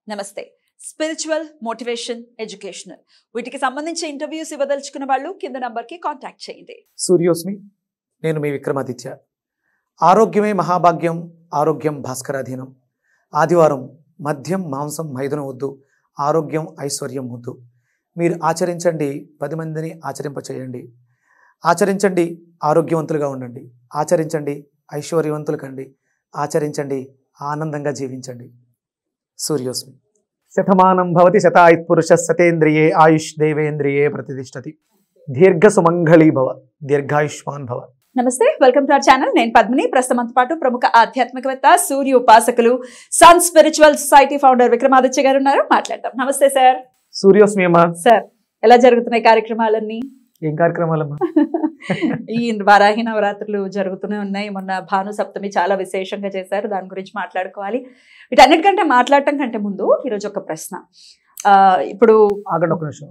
నమస్తే spiritual motivation educational వీటికి సంబంధించి ఇంటర్వ్యూస్ ఇవ్వదలుచుకున్న వాళ్ళు కింద నంబర్కి కాంటాక్ట్ చేయండి సూర్యోస్మి నేను మీ విక్రమాదిత్య ఆరోగ్యమే మహాభాగ్యం ఆరోగ్యం భాస్కరాధీనం ఆదివారం మద్యం మాంసం మైదనం వద్దు ఆరోగ్యం ఐశ్వర్యం వద్దు మీరు ఆచరించండి పది మందిని ఆచరింపచేయండి ఆచరించండి ఆరోగ్యవంతులుగా ఉండండి ఆచరించండి ఐశ్వర్యవంతులు కండి ఆచరించండి ఆనందంగా జీవించండి సూర్యోస్మి శతమానం భవతి శతాయుత్ పురుష సతేంద్రియే ఆయుష్ దేవేంద్రియే ప్రతిష్టతి దీర్ఘ సుమంగళీ భవ దీర్ఘాయుష్మాన్ భవ నమస్తే వెల్కమ్ టు అవర్ ఛానల్ నేను పద్మిని ప్రస్తుతంతో పాటు ప్రముఖ ఆధ్యాత్మికవేత్త సూర్య ఉపాసకులు sun spiritual society founder Vikramaditya garu ఉన్నారు మాట్లాడతాం నమస్తే సార్ సూర్యోస్మి అమ్మా సార్ ఎలా జరుగుతున్నాయి కార్యక్రమాలన్నీ ఏం కార్యక్రమాలమ్మా ఈ వారాహి నవరాత్రులు జరుగుతూనే ఉన్నాయి మొన్న భాను సప్తమి చాలా విశేషంగా చేశారు దాని గురించి మాట్లాడుకోవాలి వీటన్నిటికంటే మాట్లాడటం కంటే ముందు ఈరోజు ఒక ప్రశ్న ఆ, ఇప్పుడు ఆగండి ఒక నిమిషం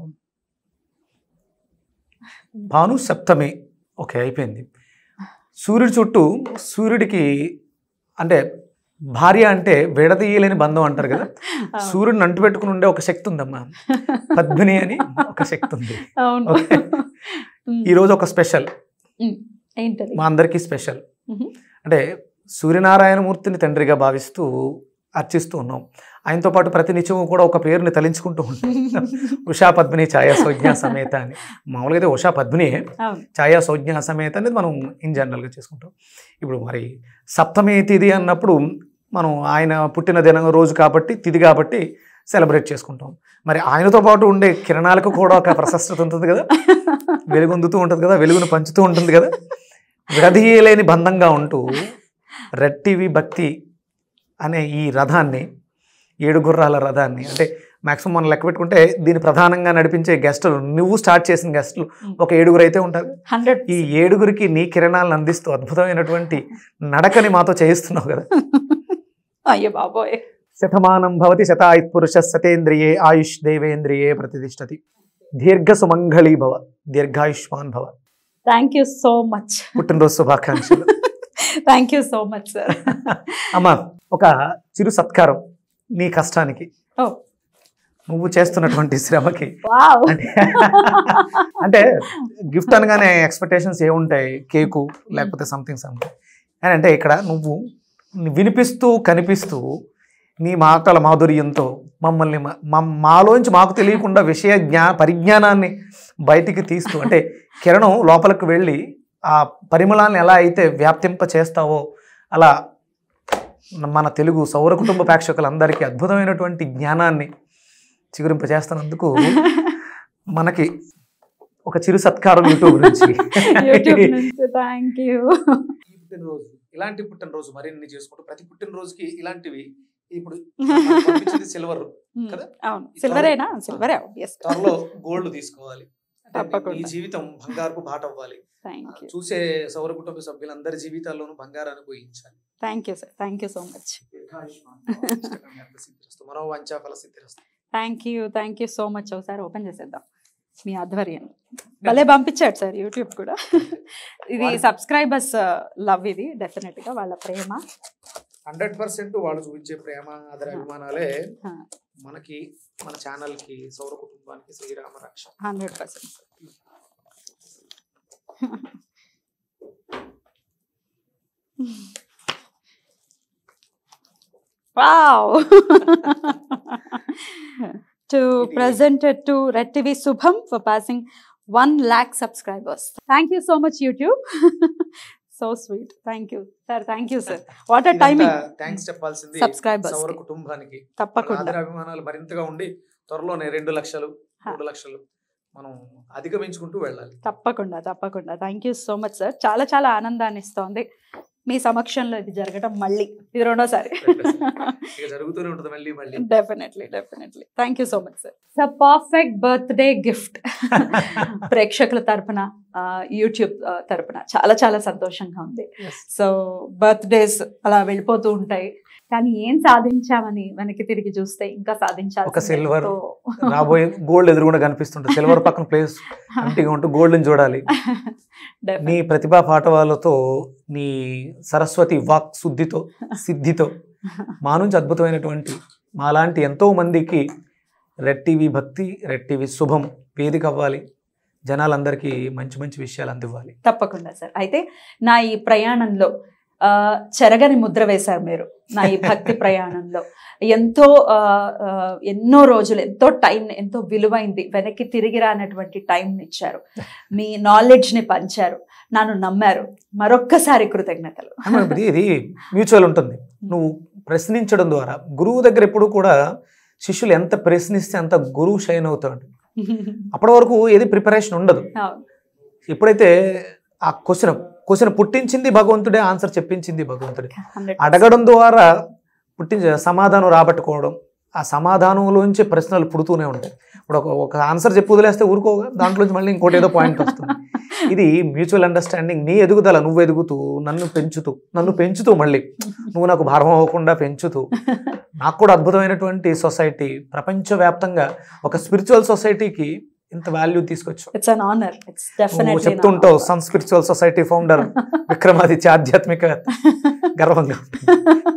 భాను సప్తమి ఓకే అయిపోయింది సూర్యుడి చుట్టూ సూర్యుడికి అంటే భార్య అంటే విడదీయలేని బంధం అంటారు కదా సూర్యుడిని అంటు పెట్టుకుని ఉండే ఒక శక్తి ఉందమ్మా పద్మిని అని ఒక శక్తి ఉంది అవును ఓకే. ఈరోజు ఒక స్పెషల్ ఉమ్, ఏంటది మా అందరికీ స్పెషల్ మ్మ్. అంటే సూర్యనారాయణమూర్తిని తండ్రిగా భావిస్తూ అర్చిస్తూ ఉన్నాం ఆయనతో పాటు ప్రతి నిత్యము కూడా ఒక పేరుని తలించుకుంటూ ఉంటాం ఉషా పద్మిని ఛాయా సౌజ్ఞ సమేత అని మామూలుగా అయితే ఉషా పద్మినియే అవును ఛాయా సౌజ్ఞ సమేత అనేది మనం ఇన్ జనరల్గా చేసుకుంటాం ఇప్పుడు మరి సప్తమి తిథి అన్నప్పుడు మనం ఆయన పుట్టిన దినం రోజు కాబట్టి తిథి కాబట్టి సెలబ్రేట్ చేసుకుంటాం మరి ఆయనతో పాటు ఉండే కిరణాలకు కూడా ఒక ప్రశస్తత ఉంటుంది కదా వెలుగొందుతూ ఉంటుంది కదా వెలుగును పంచుతూ ఉంటుంది కదా విడదీయలేని బంధంగా ఉంటూ రెడ్ టీవీ భక్తి అనే ఈ రథాన్ని ఏడు గుర్రాల రథాన్ని అంటే మాక్సిమం మనం లెక్క పెట్టుకుంటే దీన్ని ప్రధానంగా నడిపించే గెస్టులు నువ్వు స్టార్ట్ చేసిన గెస్టులు ఒక ఏడుగురు అయితే ఉంటారు హండ్రెడ్ ఈ ఏడుగురికి నీ కిరణాలను అందిస్తూ అద్భుతమైనటువంటి నడకని మాతో చేయిస్తున్నావు కదా అయ్యో బాబోయ్ శతమానం భవతి శతాయుత్ పురుష సతేంద్రియే ఆయుష్ దేవేంద్రియే ప్రతిష్టతి దీర్ఘ సుమంగళీ భవ దీర్ఘాయుష్మాన్ భవ థ్యాంక్ యూ సో మచ్ పుట్టినరోజు శుభాకాంక్షలు thank you so much sir అమ్మా ఒక చిరు సత్కారం నీ కష్టానికి ఓ నువ్వు చేస్తున్నటువంటి శ్రమకి వావ్ అంటే అంటే గిఫ్ట్ అనగానే ఎక్స్పెక్టేషన్స్ ఏముంటాయి కేకు లేకపోతే సంథింగ్ సంథింగ్ అని అంటే ఇక్కడ నువ్వు వినిపిస్తూ కనిపిస్తూ నీ మాటల మాధుర్యంతో మమ్మల్ని మా- మా- మాలోంచి మాకు తెలియకుండా విషయ జ్ఞా పరిజ్ఞానాన్ని బయటికి తీస్తూ అంటే కిరణం లోపలికి వెళ్ళి ఆ పరిమళాన్ని ఎలా అయితే వ్యాప్తింప చేస్తావో అలా మన తెలుగు సౌర కుటుంబ ప్రేక్షకులందరికీ అద్భుతమైనటువంటి జ్ఞానాన్ని చిగురింప చేస్తున్నందుకు మనకి ఒక చిరు సత్కారం యూట్యూబ్ నుంచి యూట్యూబ్ నుంచి థ్యాంక్ యూ ఈ పుట్టినరోజు ఇలాంటి పుట్టినరోజు మరిన్ని చేసుకుంటూ ప్రతి పుట్టినరోజుకి ఇలాంటివి ఇప్పుడు సిల్వర్ కదా? అవును సిల్వరేనా సిల్వరే ఎస్ త్వరలో గోల్డ్ తీసుకోవాలి అంటే తప్పకుండా. ఈ జీవితం బంగారుకు బాట అవ్వాలి థ్యాంక్ యూ చూసే సౌర కుటుంబ సభ్యులందరి జీవితాల్లోనూ బంగారాన్ని పోయించాలి thank you sir thank you so much మనో వంచా ఫల సిద్ధిరస్తు thank you thank you so much ఒకసారి ఓపెన్ చేసేద్దాం మీ ఆధ్వర్యం భలే పంపించాడు సార్ యూట్యూబ్ కూడా ఇది వాళ్ళు- సబ్స్క్రైబర్స్ లవ్ ఇది డెఫినెట్ గా వాళ్ళ ప్రేమ హండ్రెడ్ పర్సెంట్ వాళ్ళు చూపించే ప్రేమ ఆదర అభిమానాలే ఆ. మనకి మన ఛానల్ కి సౌర కుటుంబానికి శ్రీరామ రక్ష hundred percent wow to presented to Red TV Subham for passing 1 lakh subscribers. Thank you so much, YouTube. so sweet. Thank you. Sir, thank you, sir. What a timing. Thanks చెప్పాల్సింది Subscribers సౌర కి. కుటుంబానికి మన తప్పకుండా ఆదర అభిమానాలు మరింతగా ఉండి త్వరలోనే రెండు లక్షలు హా. మూడు లక్షలు మనం అధిగమించుకుంటూ వెళ్ళాలి తప్పకుండా తప్పకుండా thank you so much sir చాలా చాలా ఆనందాన్ని ఇస్తోంది మీ సమక్షంలో ఇది జరగడం మళ్ళీ ఇది రెండోసారి ఇక జరుగుతూనే ఉంటుంది మళ్ళీ మళ్ళీ definitely definitely thank you so much sir sir perfect birthday gift ప్రేక్షకుల తరపున యూట్యూబ్ తరపున చాలా చాలా సంతోషంగా ఉంది Yes. సో బర్త్డేస్ అలా వెళ్ళిపోతూ ఉంటాయి కానీ ఏం సాధించామని వెనక్కి తిరిగి చూస్తే ఇంకా సాధించాలి ఒక silver. రాబోయే గోల్డ్ ఎదురుగుండా కనిపిస్తుంటుంది సిల్వర్ పక్కన ప్లేస్ ఎంటీగా ఉంటూ గోల్డ్ని చూడాలి నీ ప్రతిభా పాఠవాలతో నీ సరస్వతి వాక్ శుద్ధితో సిద్ధితో మా నుంచి అద్భుతమైనటువంటి మాలాంటి ఎంతో మందికి Red TV Bhakti Red TV శుభం వేదిక అవ్వాలి జనాలందరికీ మంచి మంచి విషయాలు అందివ్వాలి తప్పకుండా సార్ అయితే నా ఈ ప్రయాణంలో ఆ, చెరగని ముద్ర వేశారు మీరు నా ఈ భక్తి ప్రయాణంలో ఎంతో ఆ, ఆ, ఎన్నో రోజులు ఎంతో టైం ఎంతో విలువైంది వెనక్కి తిరిగి రానటువంటి టైంని ఇచ్చారు మీ నాలెడ్జ్ని పంచారు నన్ను నమ్మారు మరొక్కసారి కృతజ్ఞతలు అమ్మ, ఇది ఇది మ్యూచువల్ ఉంటుంది నువ్వు ప్రశ్నించడం ద్వారా గురువు దగ్గర ఎప్పుడు కూడా శిష్యులు ఎంత ప్రశ్నిస్తే అంత గురువు షైన్ అవుతాడు అప్పటి వరకు ఏది ప్రిపరేషన్ ఉండదు అవును. ఎప్పుడైతే ఆ క్వశ్చన్ క్వశ్చన్ పుట్టించింది భగవంతుడే ఆన్సర్ చెప్పించింది భగవంతుడే 100%. అడగడం ద్వారా పుట్టించ సమాధానం రాబట్టుకోవడం ఆ సమాధానంలోంచి ప్రశ్నలు పుడుతూనే ఉంటాయి ఇప్పుడు ఒక ఒక ఆన్సర్ చెప్పి వదిలేస్తే ఊరుకోగా దాంట్లోంచి మళ్ళీ ఇంకోటి ఏదో పాయింట్ వస్తుంది ఇది మ్యూచువల్ అండర్స్టాండింగ్ నీ ఎదుగుదల నువ్వు ఎదుగుతూ నన్ను పెంచుతూ నన్ను పెంచుతూ మళ్ళీ నువ్వు నాకు భారం అవ్వకుండా పెంచుతూ నాకు కూడా అద్భుతమైనటువంటి సొసైటీ ప్రపంచవ్యాప్తంగా ఒక స్పిరిచువల్ సొసైటీకి ఇంత వాల్యూ తీసుకొచ్చు ఇట్స్ అన్ ఆనర్ ఇట్స్ నువ్వు డెఫినెట్లీ చెప్తుంటావు Sun spiritual society founder Vikramaditya ఆధ్యాత్మిక గర్వంగా ఉంటుంది.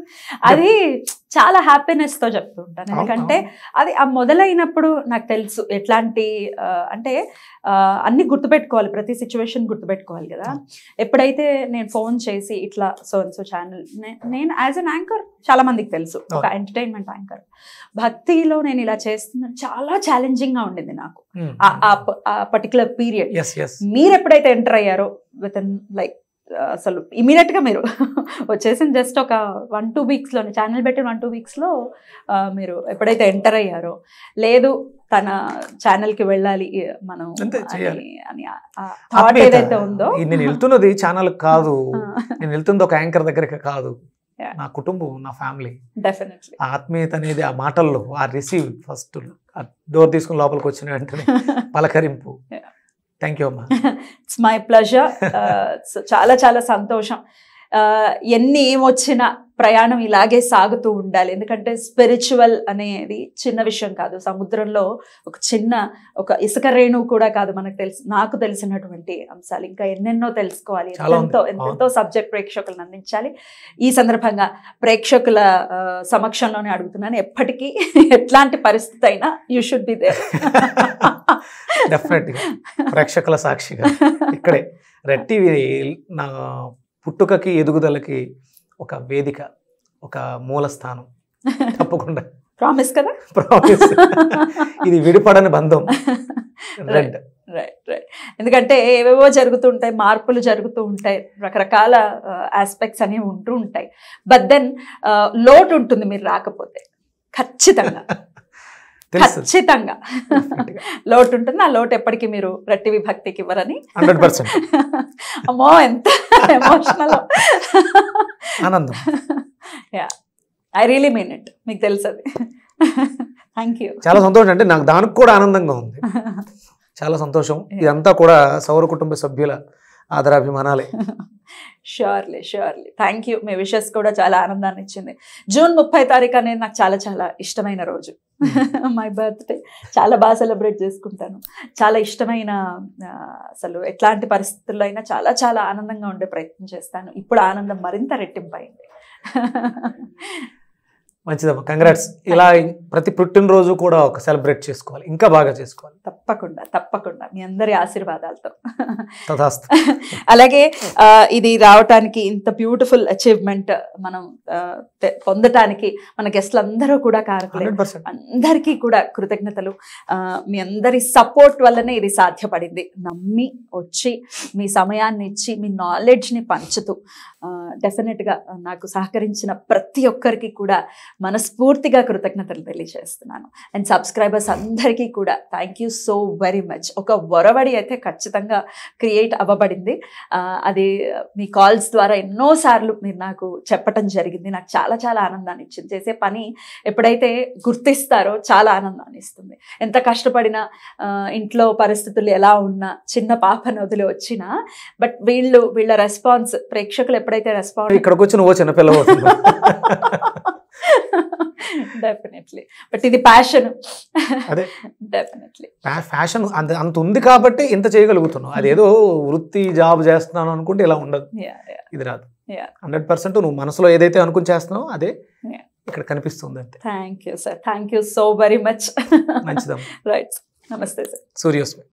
అది చాలా హ్యాపీనెస్ తో చెప్తూ ఉంటాను అవును, ఎందుకంటే అది ఆ మొదలైనప్పుడు నాకు తెలుసు ఎట్లాంటి ఆ, అంటే ఆ, అన్ని గుర్తుపెట్టుకోవాలి ప్రతి సిచ్యువేషన్ గుర్తుపెట్టుకోవాలి కదా ఎప్పుడైతే నేను ఫోన్ చేసి ఇట్లా సో సో ఛానల్ నేను యాజ్ అన్ యాంకర్ చాలా మందికి తెలుసు ఒక అవును. ఎంటర్టైన్మెంట్ యాంకర్ భక్తిలో నేను ఇలా చేస్తున్నా చాలా ఛాలెంజింగ్ గా ఉండింది నాకు Hmm. ఆ- ఆ ప- ఆ పర్టికులర్ పీరియడ్ ఎస్ ఎస్ మీరు ఎప్పుడైతే ఎంటర్ అయ్యారో విత్ ఇన్ లైక్ అసలు ఇమీడియట్ గా మీరు వచ్చేసిన జస్ట్ ఒక వన్ టూ వీక్స్ లోనే ఛానల్ పెట్టి వన్ టూ వీక్స్ లో ఆ, మీరు ఎప్పుడైతే ఎంటర్ అయ్యారో లేదు తన ఛానల్ కి వెళ్ళాలి ఈ, మనం అంతే, చేయాలి. అని- అని థాట్ ఆత్మీయత. ఏదైతే ఉందో ఈ నేను వెళ్తున్నది ఛానల్ కాదు ఆ, నేను వెళ్తుంది ఒక యాంకర్ దగ్గరికి కాదు Yeah. నా కుటుంబం నా ఫ్యామిలీ డెఫినెట్లీ ఆ ఆత్మీయత అనేది ఆ మాటల్లో ఆ రిసీవ్ ఫస్ట్ ఆ డోర్ తీసుకుని లోపలికి వచ్చిన వెంటనే పలకరింపు Yeah. థ్యాంక్ యూ అమ్మా ఇట్స్ మై ప్లెజర్ చాలా చాలా సంతోషం ఆ, ఎన్ని ఏమొచ్చినా ప్రయాణం ఇలాగే సాగుతూ ఉండాలి ఎందుకంటే స్పిరిచువల్ అనేది చిన్న విషయం కాదు సముద్రంలో ఒక చిన్న ఒక ఇసుక రేణువు కూడా కాదు మనకు తెలుసు నాకు తెలిసినటువంటి అంశాలు ఇంకా ఎన్నెన్నో తెలుసుకోవాలి చాలా ఉంది. ఎంతో ఎంతెంతో సబ్జెక్ట్ ప్రేక్షకులను అందించాలి ఈ సందర్భంగా ప్రేక్షకుల ఆ, సమక్షంలోనే అడుగుతున్నాను ఎప్పటికీ ఎట్లాంటి పరిస్థితి అయినా యూ షుడ్ బి దేర్ డెఫినెట్గా ప్రేక్షకుల సాక్షిగా ఇక్కడే రెడ్ టీవీ నా పుట్టుకకి ఎదుగుదలకి ఒక వేదిక ఒక మూల స్థానం తప్పకుండా ప్రామిస్ కదా ప్రామిస్ ఇది విడిపడని బంధం రెడ్ రైట్ రైట్ ఎందుకంటే ఏవేవో జరుగుతూ ఉంటాయి మార్పులు జరుగుతూ ఉంటాయి రకరకాల ఆస్పెక్ట్స్ అనేవి ఉంటూ ఉంటాయి బట్ దెన్ లోటు ఉంటుంది మీరు రాకపోతే ఖచ్చితంగా తెలుసు ఖచ్చితంగా లోటు ఉంటుంది ఆ లోటు ఎప్పటికీ మీరు రెట్టి విభక్తికి ఇవ్వరని హండ్రెడ్ పర్సెంట్ అమ్మో ఎంత ఎమోషనల్ ఆనందం yeah I really mean it మీకు తెలుసు అది థ్యాంక్ యూ చాలా సంతోషం అంటే నాకు దానికి కూడా ఆనందంగా ఉంది చాలా సంతోషం ఇదంతా కూడా సౌర కుటుంబ సభ్యుల ఆదరాభిమానాలే ష్యూర్లీ ష్యూర్లీ థ్యాంక్ యూ మీ విషెస్ కూడా చాలా ఆనందాన్ని ఇచ్చింది జూన్ ముప్పై తారీఖు అనేది నాకు చాలా చాలా ఇష్టమైన రోజు మై బర్త్డే చాలా బాగా సెలబ్రేట్ చేసుకుంటాను చాలా ఇష్టమైన ఆ, అసలు ఎట్లాంటి పరిస్థితుల్లో అయినా చాలా చాలా ఆనందంగా ఉండే ప్రయత్నం చేస్తాను ఇప్పుడు ఆనందం మరింత రెట్టింపైంది మంచిదమ్మా కంగ్రాట్స్ ఇలా ప్రతి పుట్టినరోజు కూడా ఒక సెలబ్రేట్ చేసుకోవాలి ఇంకా బాగా చేసుకోవాలి తప్పకుండా తప్పకుండా మీ అందరి ఆశీర్వాదాలతో తథాస్తు అలాగే ఆ, ఇది రావటానికి ఇంత బ్యూటిఫుల్ అచీవ్మెంట్ మనం ఆ, తె- పొందటానికి మన గెస్ట్లు అందరూ కూడా కారకులే హండ్రెడ్ పర్సెంట్ అందరికీ కూడా కృతజ్ఞతలు ఆ, మీ అందరి సపోర్ట్ వల్లనే ఇది సాధ్యపడింది నమ్మి వచ్చి మీ సమయాన్ని ఇచ్చి మీ నాలెడ్జ్ని పంచుతూ ఆ, డెఫినెట్గా నాకు సహకరించిన ప్రతి ఒక్కరికి కూడా మనస్ఫూర్తిగా కృతజ్ఞతలు తెలియజేస్తున్నాను అండ్ సబ్స్క్రైబర్స్ అందరికీ కూడా thank you so very much ఒక వరవడి అయితే ఖచ్చితంగా క్రియేట్ అవ్వబడింది ఆ, అది మీ కాల్స్ ద్వారా ఎన్నోసార్లు మీరు నాకు చెప్పటం జరిగింది నాకు చాలా చాలా ఆనందాన్ని ఇచ్చింది చేసే పని ఎప్పుడైతే గుర్తిస్తారో చాలా ఆనందాన్ని ఇస్తుంది ఎంత కష్టపడినా ఆ, ఇంట్లో పరిస్థితులు ఎలా ఉన్నా చిన్న పాపను వదిలి వచ్చినా బట్ వీళ్ళు వీళ్ళ రెస్పాన్స్ ప్రేక్షకులు ఎప్పుడైతే రెస్పాన్స్ ఇక్కడికి వచ్చి నువ్వు చిన్నపిల్ల అవుతుంది డెఫినెట్లీ బట్ ఇది ప్యాషన్ అదే. డెఫినెట్లీ ఫ్యాషన్ అంత అంత ఉంది కాబట్టి ఇంత చేయగలుగుతున్నావు అదేదో వృత్తి జాబ్ చేస్తున్నాను అనుకుంటే ఇలా ఉండదు ఇది రాదు Yeah. హండ్రెడ్ పర్సెంట్ నువ్వు మనసులో ఏదైతే అనుకుని చేస్తున్నావో అదే Yeah. ఇక్కడ కనిపిస్తుంది అంతే thank you sir thank you so very much మంచిదమ్మా రైట్ నమస్తే సార్ సూర్యోస్మి